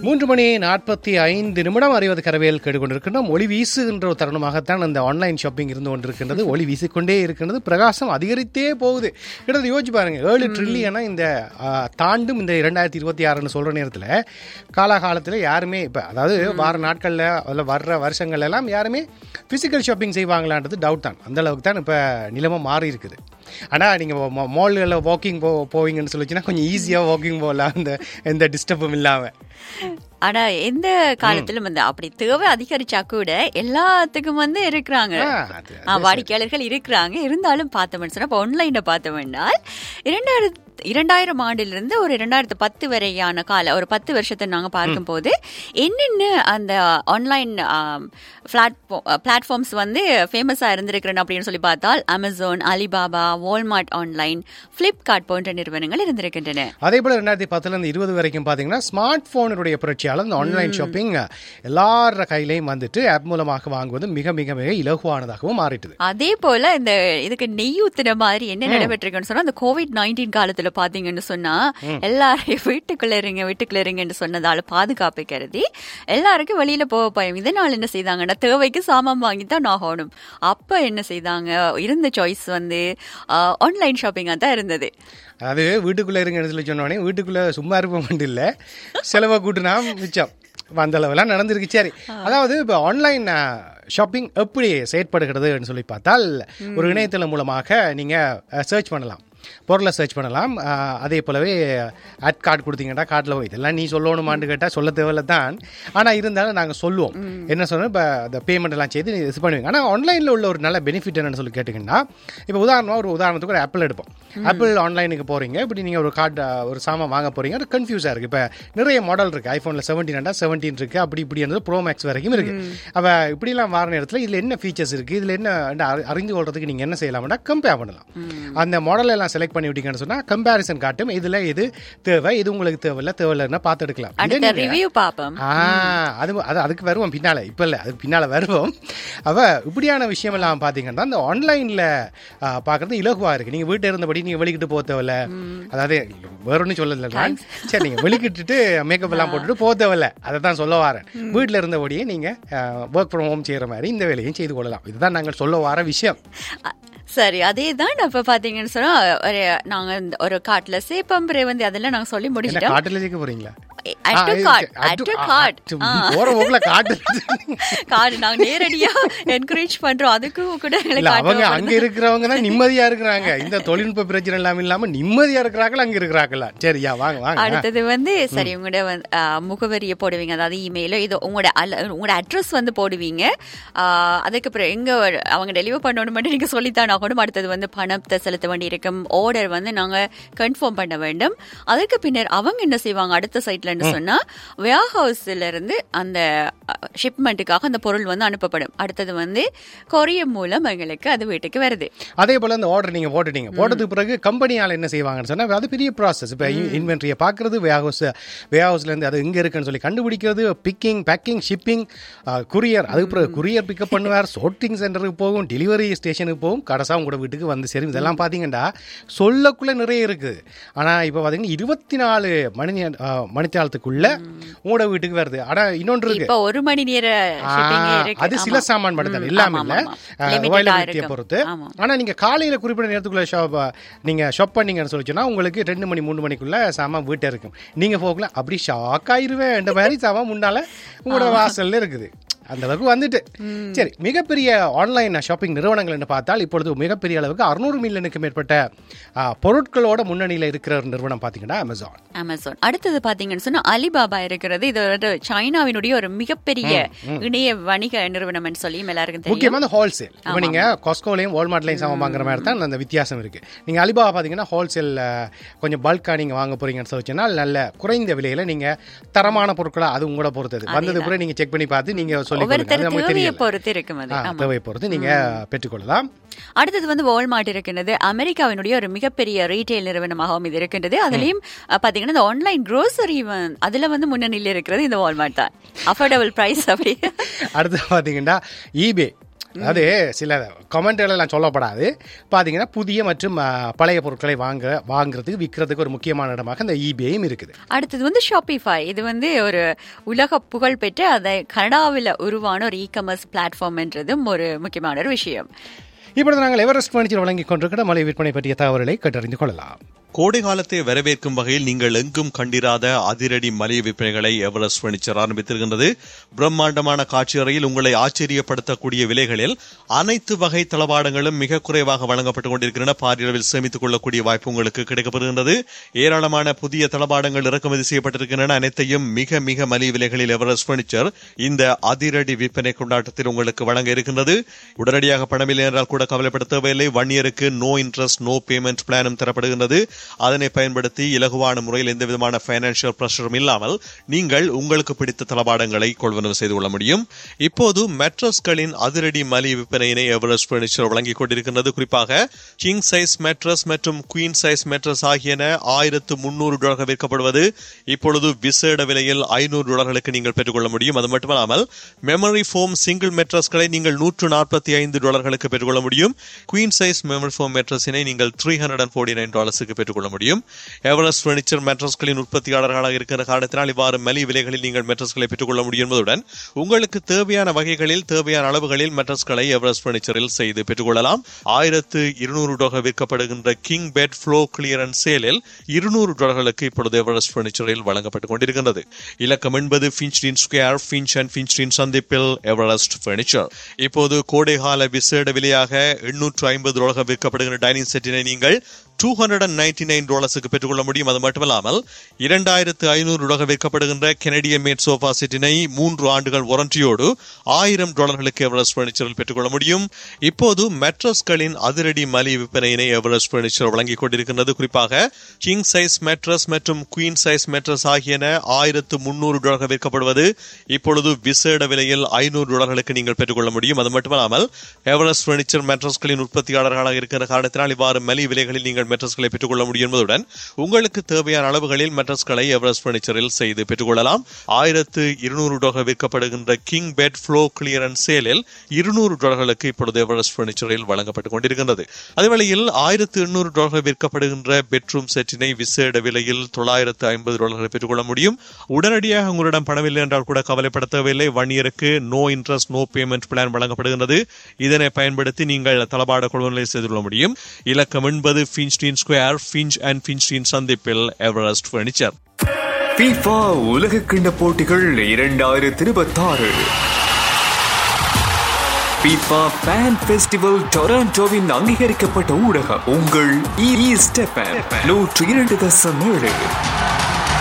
மூன்று மணி நாற்பத்தி ஐந்து நிமிடம் அறிவது கரவையில் கேட்டுக்கொண்டிருக்கின்றோம் ஒளி வீசுகின்ற ஒரு தருணமாகத்தான் இந்த ஆன்லைன் ஷாப்பிங் இருந்து கொண்டிருக்கின்றது ஒளி வீசிக்கொண்டே இருக்கின்றது பிரகாசம் அதிகரித்தே போகுது கிட்டத்தட்ட யோசிச்சு பாருங்க ஏழு ட்ரில்லியனா இந்த ஆ, தாண்டும் இந்த இரண்டாயிரத்தி இருபத்தி ஆறுன்னு சொல்ற நேரத்தில் காலகாலத்தில் யாருமே இப்போ அதாவது வார நாட்களில் அதில் வர்ற வருஷங்கள் எல்லாம் யாருமே ஃபிசிக்கல் ஷாப்பிங் செய்வாங்களான்றது டவுட் தான் அந்த அளவுக்கு தான் இப்போ நிலைமை மாறி இருக்குது ஆனால் நீங்கள் மால்களில் வாக்கிங் போ போவீங்கன்னு சொல்லிச்சுன்னா கொஞ்சம் ஈஸியாக வாக்கிங் போகலாம் அந்த எந்த டிஸ்டர்பும் இல்லாமல் ஆனா எந்த காலத்திலும் வந்து அப்படி தேவை அதிகரிச்சா கூட எல்லாத்துக்கும் வந்து இருக்கிறாங்க ஆ, அது- ஆ, வாடிக்கையாளர்கள் இருக்கிறாங்க இருந்தாலும் பார்த்தோம்னு சொன்னா இப்போ ஆன்லைன்ல பார்த்தோம்னால் இரண்டாயிரத்து இரண்டாயிரம் ஆண்டிலிருந்து ஒரு இரண்டாயிரத்து பத்து வரையான கால ஒரு பத்து வருஷத்தை நாங்க பார்க்கும்போது என்னென்ன அந்த ஆன்லைன் பிளாட்ஃபார்ம்ஸ் வந்து ஃபேமஸா இருந்திருக்கிறேன் அப்படின்னு சொல்லி பார்த்தால் Amazon Alibaba Walmart online Flipkart போன்ற நிறுவனங்கள் இருந்திருக்கின்றன அதே போல ரெண்டாயிரத்தி பத்துல இருந்து இருபது வரைக்கும் பாத்தீங்கன்னா ஸ்மார்ட் போனுடைய புரட்சியால இந்த ஆன்லைன் ஷாப்பிங் எல்லார கையிலையும் வந்துட்டு ஆப் மூலமாக வாங்குவது மிக மிக மிக இலகுவானதாகவும் மாறிட்டுது அதே போல இந்த இதுக்கு நெய் ஊத்துன மாதிரி என்ன நடைபெற்றிருக்குன்னு சொன்னா அந்த கோவிட் நைன்டீன் காலத்துல பாத்தீங்கன்னு சொன்னா எல்லாரையும் வீட்டுக்குள்ள இருங்க வீட்டுக்குள்ள இருங்கன்னு சொன்னதால பாதுகாப்பு கருதி எல்லாருக்கும் வெளியில போக பயம் இதனால என்ன செய்தாங்கன்னா தேவைக்கு சாமான் வாங்கி தான் ஆகணும் அப்ப என்ன செய்தாங்க இருந்த சாய்ஸ் வந்து ஆன்லைன் ஷாப்பிங்கா தான் இருந்தது அது வீட்டுக்குள்ள இருங்கன்னு சொல்லி சொன்னோடனே வீட்டுக்குள்ள சும்மா இருப்ப மட்டும் இல்ல செலவை கூட்டுனா மிச்சம் அந்த அளவுலாம் நடந்திருக்கு சரி அதாவது இப்போ ஆன்லைன் ஷாப்பிங் எப்படி செயற்படுகிறதுன்னு சொல்லி பார்த்தால் ஒரு இணையதளம் மூலமாக நீங்க சர்ச் பண்ணலாம் பொருளை சர்ச் பண்ணலாம் அஹ், அதே போலவே அட் கார்டு கொடுத்தீங்கன்னா கார்டில் போய் இதெல்லாம் நீ சொல்லணுமான்னு கேட்டால் சொல்ல தேவையில்ல தான் ஆனால் இருந்தாலும் நாங்கள் சொல்லுவோம் என்ன சொன்னோம் இப்போ இந்த பேமெண்ட் எல்லாம் செய்து நீ இது பண்ணுவீங்க ஆனால் ஆன்லைனில் உள்ள ஒரு நல்ல பெனிஃபிட் என்னன்னு சொல்லி கேட்டிங்கன்னா இப்போ உதாரணமாக ஒரு உதாரணத்துக்கு ஒரு ஆப்பிள் எடுப்போம் ஆப்பிள் ஆன்லைனுக்கு போகிறீங்க இப்படி நீங்கள் ஒரு கார்டு ஒரு சாமான் வாங்க போகிறீங்க ஒரு கன்ஃபியூஸாக இருக்குது இப்போ நிறைய மாடல் இருக்குது ஐஃபோனில் செவன்டீன் செவன்டீன் இருக்குது அப்படி இப்படி இருந்தது ப்ரோ மேக்ஸ் வரைக்கும் இருக்குது அப்போ இப்படிலாம் வார நேரத்தில் இதில் என்ன ஃபீச்சர்ஸ் இருக்குது இதில் என்ன அரி- அறிந்து கொள்றதுக்கு நீங்கள் என்ன செய்யலாம்னா கம்பேர் பண்ணலாம் அந்த மாடல் எல்லாம் செலக்ட் பண்ணி விட்டீங்கன்னு சொன்னால் கம்பேரிசன் காட்டும் இதில் இது தேவை இது உங்களுக்கு தேவையில்ல தேவையில்லைன்னா பார்த்து எடுக்கலாம் இதே அடுத்த நீங்க- ரிவ்யூ பாப்போம் ஆ அது அது அதுக்கு வருவோம் பின்னால இப்ப இல்ல அதுக்கு பின்னால வருவோம் அவ இப்படியான விஷயம் எல்லாம் பாத்தீங்கன்னா இந்த ஆன்லைன்ல பாக்குறது இலகுவா இருக்கு நீங்க வீட்டுல இருந்தபடி நீங்க வெளிக்கிட்டு போக தேவையில்ல அதாவது வேற ஒன்றும் சொல்லல நான். சரி நீங்க வெளிக்கிட்டுட்டு மேக்கப் எல்லாம் போட்டுட்டு போக தேவையில்ல அதை தான் சொல்ல வரேன் வீட்டுல இருந்தபடியே நீங்க ஒர்க் ஃப்ரம் ஹோம் செய்யற மாதிரி இந்த வேலையும் செய்து கொள்ளலாம் இதுதான் நாங்கள் சொல்ல வர விஷயம் அ, சரி அதே தான் அப்ப பாத்தீங்கன்னு சொன்னா ஒரு நாங்க இந்த ஒரு காட்டுல சேப்பம்பரை வந்து அதெல்லாம் நாங்க சொல்லி என்ன முடிச்சிட்டோம் காட்டுல ஜெயிக்க போறீங்களா Add to ஆ, cart, இது- add to ஆ, cart. ஆ, ஆ. போற போக்குல காட்டு கார்டு நாங்க நேரடியா என்கரேஜ் பண்றோம் அதுக்கும் கூட எங்களை இல்ல அவங்க காட்டுவோம். அங்க இருக்கிறவங்க தான் நிம்மதியா இருக்கிறாங்க இந்த தொழில்நுட்ப பிரச்சனை எல்லாம் இல்லாம நிம்மதியா இருக்கிறாங்களா அங்க இருக்கிறாங்களா சரியா வாங்க வாங்க அடுத்தது வந்து சரி உங்களோட வந்து, ஆ, முகவரியை போடுவீங்க அதாவது இமெயிலோ இது உங்களோட அல்ல உங்களோட அட்ரஸ் வந்து போடுவீங்க ஆ, அதுக்கப்புறம் எங்க ஒரு- அவங்க டெலிவர் பண்ணணும் மட்டும் நீங்க சொல்லித்தான் ஆகணும் அடுத்தது வந்து பணத்தை செலுத்த வேண்டி இருக்கும் ஆர்டர் வந்து நாங்க கன்ஃபார்ம் பண்ண வேண்டும் அதுக்கு பின்னர் அவங்க என்ன செய்வாங்க அடுத்த சைட்லன்னு சொன்னா வேர் ஹவுஸ்ல இருந்து அந்த ஷிப்மெண்ட்டுக்காக அந்த பொருள் வந்து அனுப்பப்படும் அடுத்தது வந்து கொரியர் மூலம் எங்களுக்கு அது வீட்டுக்கு வருது அதே போல இந்த ஆர்டர் நீங்க போட்டுட்டீங்க போட்டதுக்கு பிறகு கம்பெனியால என்ன செய்வாங்கன்னு சொன்னா அது பெரிய ப்ராசஸ் இப்ப இன்வென்ட்ரியை பாக்குறது வே ஹவுஸ் வே ஹவுஸ்ல இருந்து அது எங்க இருக்குன்னு சொல்லி கண்டுபிடிக்கிறது பிக்கிங் பேக்கிங் ஷிப்பிங் குரியர் அதுக்கு பிறகு குரியர் பிக்கப் பண்ணுவார் சோர்ட்டிங் சென்டருக்கு போகும் டெலிவரி ஸ்டேஷனுக்கு போகும் கடைசா உங்களோட வீட்டுக்கு வந்து சரி இதெல்லாம் பாத்தீங்கன்னா சொல்லக்குள்ள நிறைய இருக்குது ஆனா இப்ப பாத்தீங்கன்னா இருபத்தி நாலு மணி நே- ஆ, மணித்தாளத்துக்குள்ள உங்களோட வீட்டுக்கு வருது ஆனா இன்னொன்று இருக்கு இப்ப ஒரு மணி நேர shipping ஆ, இருக்கு. அது சில ஆமா. சாமான் மட்டும் தான் ம், இல்லாம ஆமா, இல்ல ஆமா. Limited ஆ அவைலபிலிட்டியை இருக்கும். பொறுத்து ஆமா. ஆனா நீங்க காலையில குறிப்பிட்ட நேரத்துக்குள்ள ஷாப் நீங்க ஷாப் பண்ணீங்கன்னு சொல்லி சொன்னா உங்களுக்கு ரெண்டு மணி மூணு மணிக்குள்ள சாமான் வீட்டை இருக்கும் நீங்க போகல அப்படி ஷாக் ஆயிருவேன் இந்த மாதிரி சாமான் முன்னால உங்களோட வாசல்ல இருக்குது அந்த அளவுக்கு வந்துட்டு சரி மிகப்பெரிய ஆன்லைன் ஷாப்பிங் நிறுவனங்கள் என்று பார்த்தால் இப்பொழுது மிகப்பெரிய அளவுக்கு அறுநூறு மில்லியனுக்கு மேற்பட்ட ஆ, பொருட்களோட முன்னணியில இருக்கிற ஒரு நிறுவனம் பாத்தீங்கன்னா அமேசான் அமேசான் அடுத்தது பாத்தீங்கன்னு சொன்னா அலிபாபா இருக்கிறது இது ஒரு சைனாவினுடைய ஒரு மிகப்பெரிய இணைய வணிக நிறுவனம் சொல்லியும் எல்லாருக்கும் தெரியும் முக்கியமா அந்த ஹோல்சேல் இப்போ நீங்க காஸ்கோலையும் வால்மார்ட்லையும் சாமான் வாங்குற மாதிரி தான் அந்த வித்தியாசம் இருக்கு நீங்க அலிபாபா பாத்தீங்கன்னா ஹோல்சேல் கொஞ்சம் பல்கா நீங்க வாங்க போறீங்கன்னு சொல்லிச்சுன்னா நல்ல குறைந்த விலையில நீங்க தரமான பொருட்களை அது உங்களோட பொறுத்தது வந்தது பிறகு நீங்க செக் பண்ணி பார்த்து நீங்க சொல்லி ஒவ்வொருத்தர் நமக்கு தேவையை தெரியல பொறுத்து இருக்கும் அது ஆ, ஆமா. தேவையை பொறுத்து நீங்க பெற்றுக்கொள்ளலாம் அடுத்தது வந்து வால்மார்ட் இருக்கின்றது அமெரிக்காவினுடைய ஒரு மிகப்பெரிய ரீட்டைல் நிறுவனமாகவும் இது இருக்கின்றது அதுலயும் அஹ், பாத்தீங்கன்னா இந்த ஆன்லைன் க்ரோசரி அதுல வந்து முன்னணியில் இருக்கிறது இந்த வால்மார்ட் தான் அஃபோர்டபுள் பிரைஸ் அப்படி அடுத்து பாத்தீங்கன்னா ஈபே அதாவது சில கமெண்ட்கள் எல்லாம் சொல்லப்படாது பாத்தீங்கன்னா புதிய மற்றும் ஆ, பழைய பொருட்களை வாங்க வாங்குறதுக்கு விற்கிறதுக்கு ஒரு முக்கியமான இடமாக இந்த ஈபேயும் இருக்குது அடுத்தது வந்து ஷாப்பிஃபை இது வந்து ஒரு உலக புகழ் பெற்ற அதை கனடாவில் உருவான ஒரு இ கமர்ஸ் பிளாட்ஃபார்ம்ன்றதும் ஒரு முக்கியமான ஒரு விஷயம் இப்பொழுது நாங்கள் எவரெஸ்ட் பர்னிச்சர் வழங்கிக் கொண்டிருக்கிற மலை விற்பனை பற்றிய தகவல்களை கேட்டறிந்து கொள்ளலாம் கோடை காலத்தை வரவேற்கும் வகையில் நீங்கள் எங்கும் கண்டிராத அதிரடி மலிய விற்பனைகளை எவரெஸ்ட் பர்னிச்சர் ஆரம்பித்திருக்கின்றது பிரம்மாண்டமான காட்சியறையில் உங்களை ஆச்சரியப்படுத்தக்கூடிய விலைகளில் அனைத்து வகை தளபாடங்களும் மிக குறைவாக வழங்கப்பட்டுக் கொண்டிருக்கின்றன பாரியளவில் சேமித்துக் கொள்ளக்கூடிய வாய்ப்பு உங்களுக்கு கிடைக்கப்படுகின்றது ஏராளமான புதிய தளபாடங்கள் இறக்குமதி செய்யப்பட்டிருக்கின்றன அனைத்தையும் மிக மிக மலிய விலைகளில் எவரெஸ்ட் பர்னிச்சர் இந்த அதிரடி விற்பனை கொண்டாட்டத்தில் உங்களுக்கு வழங்க இருக்கின்றது உடனடியாக பணமில்லை என்றால் கூட கவலைப்பட தேவையில்லை ஒன் இயருக்கு நோ இன்ட்ரெஸ்ட் நோ பேமெண்ட் பிளானும் தரப்படுகின்றது அதனை பயன்படுத்தி இலகுவான முறையில் எந்த விதமான பைனான்சியல் பிரஷரும் இல்லாமல் நீங்கள் உங்களுக்கு பிடித்த தளபாடங்களை கொள்வனவு செய்து கொள்ள முடியும் இப்போது மெட்ரஸ்களின் அதிரடி மலி விற்பனையினை எவரெஸ்ட் பர்னிச்சர் வழங்கிக் கொண்டிருக்கின்றது குறிப்பாக கிங் சைஸ் மெட்ரஸ் மற்றும் குயின் சைஸ் மெட்ரஸ் ஆகியன ஆயிரத்து முன்னூறு டாலர்கள் விற்கப்படுவது இப்பொழுது விசேட விலையில் ஐநூறு டாலர்களுக்கு நீங்கள் பெற்றுக்கொள்ள முடியும் அது மட்டுமல்லாமல் மெமரி ஃபோம் சிங்கிள் மெட்ரஸ்களை நீங்கள் நூற்று நாற்பத்தி ஐந்து டாலர்களுக்கு பெற்றுக்கொள்ள முடியும் குயின் சைஸ் மெமரி ஃபோம் மெட்ரஸினை நீங்கள் three hundred and forty nine டாலர்ஸுக்கு பெற்றுக்கொள்ள முடியும் எவரெஸ்ட் பர்னிச்சர் மெட்ரஸ்களின் உற்பத்தியாளர்களாக இருக்கிற காரணத்தினால் இவ்வாறு மலி விலைகளில் நீங்கள் மெட்ரஸ்களை பெற்றுக்கொள்ள முடியும் என்பதுடன் உங்களுக்கு தேவையான வகைகளில் தேவையான அளவுகளில் மெட்ரஸ்களை எவரெஸ்ட் பர்னிச்சரில் செய்து பெற்றுக்கொள்ளலாம் ஆயிரத்து இருநூறு டாலர் விற்கப்படுகின்ற கிங் பெட் ஃப்ளோ கிளியரன்ஸ் சேலில் இருநூறு டாலர்களுக்கு இப்பொழுது எவரெஸ்ட் பர்னிச்சரில் வழங்கப்பட்டுக் கொண்டிருக்கின்றது இலக்கம் என்பது Finchdene square Finch and Finchdene சந்திப்பில் எவரெஸ்ட் பர்னிச்சர் இப்போது கோடைகால விசேட விலையாக எண்ணூற்று ஐம்பது டாலர்கள் விற்கப்படுகின்ற டைனிங் செட்டினை நீங்கள் two hundred and ninety nine டாலர்ஸுக்கு பெற்றுக்கொள்ள முடியும் அது மட்டுமல்லாமல் இரண்டாயிரத்து ஐநூறு டாலர் விற்கப்படுகின்ற கெனடிய மேட் சோஃபா செட்டினை மூன்று ஆண்டுகள் வாரண்டியோடு ஆயிரம் டாலர்களுக்கு எவரெஸ்ட் பர்னிச்சரில் பெற்றுக்கொள்ள முடியும் இப்போது மெட்ரஸ்களின் அதிரடி மலி விற்பனையினை எவரெஸ்ட் பர்னிச்சர் வழங்கிக் கொண்டிருக்கின்றது குறிப்பாக கிங் சைஸ் மெட்ரஸ் மற்றும் குயின் சைஸ் மெட்ரஸ் ஆகியன ஆயிரத்து முன்னூறு டாலர்கள் விற்கப்படுவது இப்பொழுது விசேட விலையில் ஐநூறு டாலர்களுக்கு நீங்கள் பெற்றுக்கொள்ள முடியும் அது மட்டுமல்லாமல் எவரெஸ்ட் பர்னிச்சர் மெட்ரஸ்களின் உற்பத்தியாளர்களாக இருக்கிற காரணத்தினால் இவ்வாறு மலி விலைகளில் நீங்கள் மெட்ரஸ்களை பெற்றுக்கொள்ள முடியும் என்பதுடன் உங்களுக்கு தேவையான அளவுகளில் மெட்ரஸ்களை எவரெஸ்ட் பர்னிச்சரில் செய்து பெற்றுக்கொள்ளலாம் ஆயிரத்து இருநூறு டாலர் விற்கப்படுகின்ற கிங் பெட் ஃப்ளோ கிளியரன்ஸ் சேலில் இருநூறு டாலர்களுக்கு இப்பொழுது எவரெஸ்ட் பர்னிச்சரில் வழங்கப்பட்டுக் கொண்டிருக்கின்றது அதேவேளையில் ஆயிரத்து எண்ணூறு டாலர்கள் விற்கப்படுகின்ற பெட்ரூம் செட்டினை விசேட விலையில் தொள்ளாயிரத்து ஐம்பது டாலர்களை பெற்றுக்கொள்ள முடியும் உடனடியாக உங்களிடம் பணமில்லை என்றால் கூட கவலைப்பட தேவையில்லை ஒன் இயருக்கு no interest no payment plan வழங்கப்படுகின்றது இதனை பயன்படுத்தி நீங்கள் தளபாட கொள்வனை செய்து கொள்ள முடியும் இலக்கம் என்பது Finchdene square Finch and Finchdene சந்திப்பில் எவரெஸ்ட் பர்னிச்சர் FIFA உலக கிண்ண போட்டிகள் இரண்டாயிரத்தி இருபத்தாறு FIFA ஃபேன் ஃபெஸ்டிவல் டொராண்டோவின் அங்கீகரிக்கப்பட்ட ஊடகம் உங்கள் இ ஸ்டெப்பன் நூற்று இரண்டு தசம் ஏழு